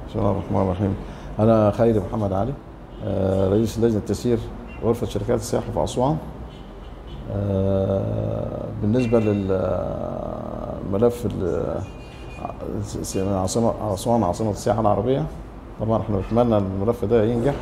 بسم الله الرحمن الرحيم انا خيري محمد علي آه، رئيس لجنه تسيير غرفه شركات السياحه في اسوان آه، بالنسبه للملف عاصمه اسوان عاصمه السياحه العربيه طبعا احنا نتمنى الملف ده ينجح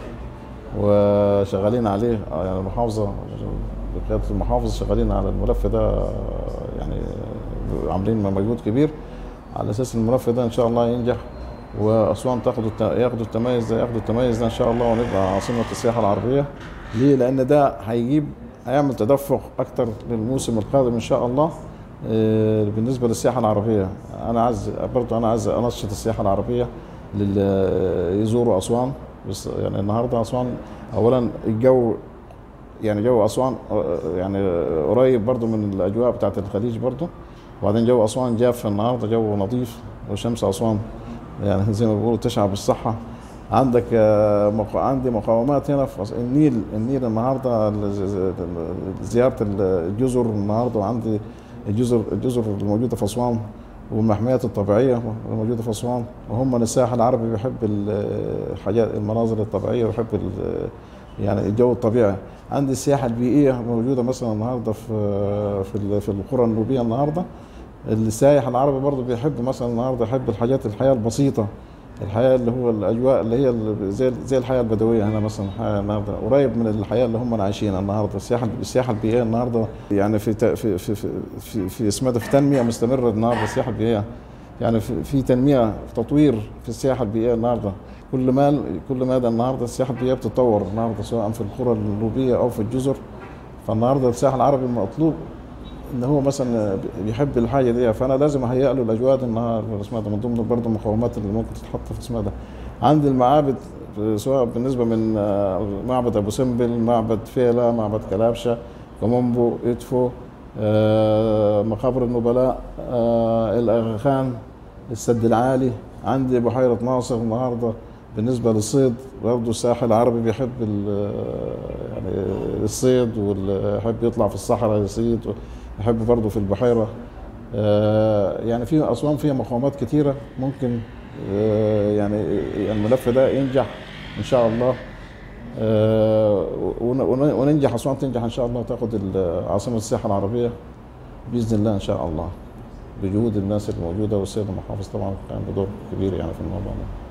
وشغالين عليه آه، يعني المحافظه بقياده المحافظ شغالين على الملف ده يعني عاملين مجهود كبير على اساس الملف ده ان شاء الله ينجح واسوان تاخد الت... ياخدوا التميز ده ياخدوا التميز ده ان شاء الله ونبقى عاصمه السياحه العربيه ليه؟ لان ده هيجيب هيعمل تدفق اكتر للموسم القادم ان شاء الله آه، بالنسبه للسياحه العربيه انا عايز برضه انا عايز انشط السياحه العربيه لل يزوروا اسوان بس يعني النهارده اسوان اولا الجو يعني جو اسوان آه، يعني قريب برضه من الاجواء بتاعت الخليج برضه وبعدين جو اسوان جاف النهارده جو نظيف وشمس اسوان يعني زي ما بيقولوا تشعر بالصحه عندك آه، مق- عندي مقاومات هنا في أس- النيل النيل النهارده ال- ز- زياره الجزر النهارده وعندي الجزر الجزر الموجوده في اسوان والمحميات الطبيعيه الموجوده في اسوان وهم الساحل العربي بيحب ال- الحاجات المناظر الطبيعيه ويحب ال- يعني الجو الطبيعي عندي السياحه البيئيه موجوده مثلا النهارده في في ال- في القرى النوبيه النهارده السائح العربي برضه بيحب مثلا النهارده يحب الحاجات الحياه البسيطه الحياه اللي هو الاجواء اللي هي ال- زي زي الحياه البدويه هنا مثلا الحياه النهارده قريب من الحياه اللي هم عايشينها النهارده السياحه السياحه البيئيه النهارده يعني في ت- في في في في, في اسمها ده في تنميه مستمره النهارده السياحه البيئيه يعني في, في تنميه في تطوير في السياحه البيئيه النهارده كل ما كل مدى النهارده السياحه البيئيه بتتطور النهارده سواء في القرى النوبيه او في الجزر فالنهارده الساحل العربي مطلوب ان هو مثلا بيحب الحاجه دي فانا لازم اهيئ له الاجواء دي النهار اسمها ده من ضمن برضه المقومات اللي ممكن تتحط في اسمها ده عندي المعابد سواء بالنسبه من آه، معبد ابو سمبل معبد فيلا معبد كلابشه كومومبو ادفو آه، مقابر النبلاء آه، الاغا خان السد العالي عندي بحيره ناصر النهارده بالنسبه للصيد برضه الساحل العربي بيحب ال- يعني الصيد ويحب يطلع في الصحراء يصيد يحب برضه في البحيره آه، يعني في اسوان فيها مقاومات كتيره ممكن آه، يعني الملف ده ينجح ان شاء الله آه، ون- ون- وننجح اسوان تنجح ان شاء الله وتاخد ال- عاصمه السياحه العربيه باذن الله ان شاء الله بجهود الناس الموجوده والسيد المحافظ طبعا كان بدور كبير يعني في الموضوع ده